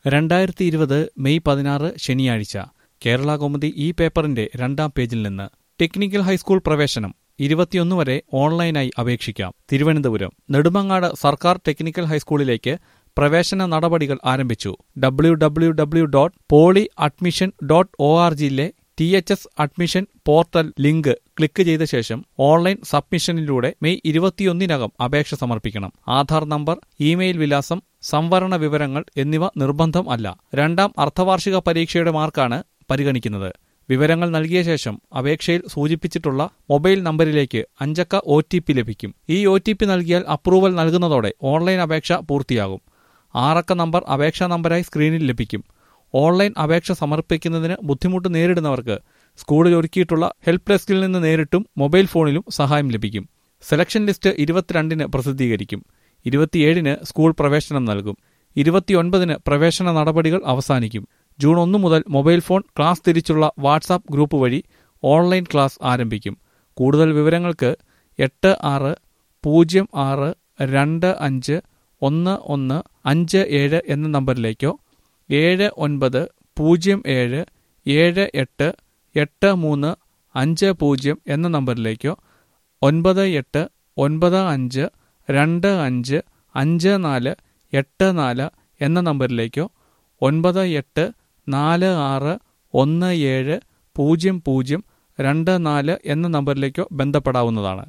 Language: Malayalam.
രണ്ടായിരത്തി ഇരുപത് മെയ് പതിനാറ് ശനിയാഴ്ച കേരള കൗമുദി ഈ പേപ്പറിന്റെ രണ്ടാം പേജിൽ നിന്ന് ടെക്നിക്കൽ ഹൈസ്കൂൾ പ്രവേശനം ഇരുപത്തിയൊന്ന് വരെ ഓൺലൈനായി അപേക്ഷിക്കാം തിരുവനന്തപുരം നെടുമങ്ങാട് സർക്കാർ ടെക്നിക്കൽ ഹൈസ്കൂളിലേക്ക് പ്രവേശന നടപടികൾ ആരംഭിച്ചു W W W dot poly admission dot O R ജിയിലെ T H S admission portal link click ചെയ്ത ശേഷം ഓൺലൈൻ സബ്മിഷനിലൂടെ മെയ് ഇരുപത്തിയൊന്നിനകം അപേക്ഷ സമർപ്പിക്കണം ആധാർ നമ്പർ ഇമെയിൽ വിലാസം സംവരണ വിവരങ്ങൾ എന്നിവ നിർബന്ധം അല്ല രണ്ടാം അർദ്ധവാർഷിക പരീക്ഷയുടെ മാർക്കാണ് പരിഗണിക്കുന്നത് വിവരങ്ങൾ നൽകിയ ശേഷം അപേക്ഷയിൽ സൂചിപ്പിച്ചിട്ടുള്ള മൊബൈൽ നമ്പറിലേക്ക് അഞ്ചക്ക ഒ ടി പി ലഭിക്കും ഈ ഒ ടി പി നൽകിയാൽ അപ്രൂവൽ നൽകുന്നതോടെ ഓൺലൈൻ അപേക്ഷ പൂർത്തിയാകും ആറക്ക നമ്പർ അപേക്ഷാ നമ്പരായി സ്ക്രീനിൽ ലഭിക്കും ഓൺലൈൻ അപേക്ഷ സമർപ്പിക്കുന്നതിന് ബുദ്ധിമുട്ട് നേരിടുന്നവർക്ക് സ്കൂളിൽ ഒരുക്കിയിട്ടുള്ള ഹെൽപ്പ് ഡെസ്കിൽ നിന്ന് നേരിട്ടും മൊബൈൽ ഫോണിലും സഹായം ലഭിക്കും സെലക്ഷൻ ലിസ്റ്റ് ഇരുപത്തിരണ്ടിന് പ്രസിദ്ധീകരിക്കും ഇരുപത്തിയേഴിന് സ്കൂൾ പ്രവേശനം നൽകും ഇരുപത്തിയൊൻപതിന് പ്രവേശന നടപടികൾ അവസാനിക്കും ജൂൺ ഒന്ന് മുതൽ മൊബൈൽ ഫോൺ ക്ലാസ് തിരിച്ചുള്ള വാട്സാപ്പ് ഗ്രൂപ്പ് വഴി ഓൺലൈൻ ക്ലാസ് ആരംഭിക്കും കൂടുതൽ വിവരങ്ങൾക്ക് എട്ട് ആറ് പൂജ്യം ആറ് രണ്ട് അഞ്ച് ഒന്ന് ഒന്ന് അഞ്ച് ഏഴ് എന്ന നമ്പറിലേക്കോ ഏഴ് ഒൻപത് പൂജ്യം ഏഴ് ഏഴ് എട്ട് എട്ട് മൂന്ന് അഞ്ച് പൂജ്യം എന്ന നമ്പറിലേക്കോ ഒൻപത് എട്ട് ഒൻപത് അഞ്ച് രണ്ട് അഞ്ച് അഞ്ച് നാല് എട്ട് നാല് എന്ന നമ്പറിലേക്കോ ഒൻപത് എട്ട് നാല് ആറ് ഒന്ന് ഏഴ് പൂജ്യം പൂജ്യം രണ്ട് നാല് എന്ന നമ്പറിലേക്കോ ബന്ധപ്പെടാവുന്നതാണ്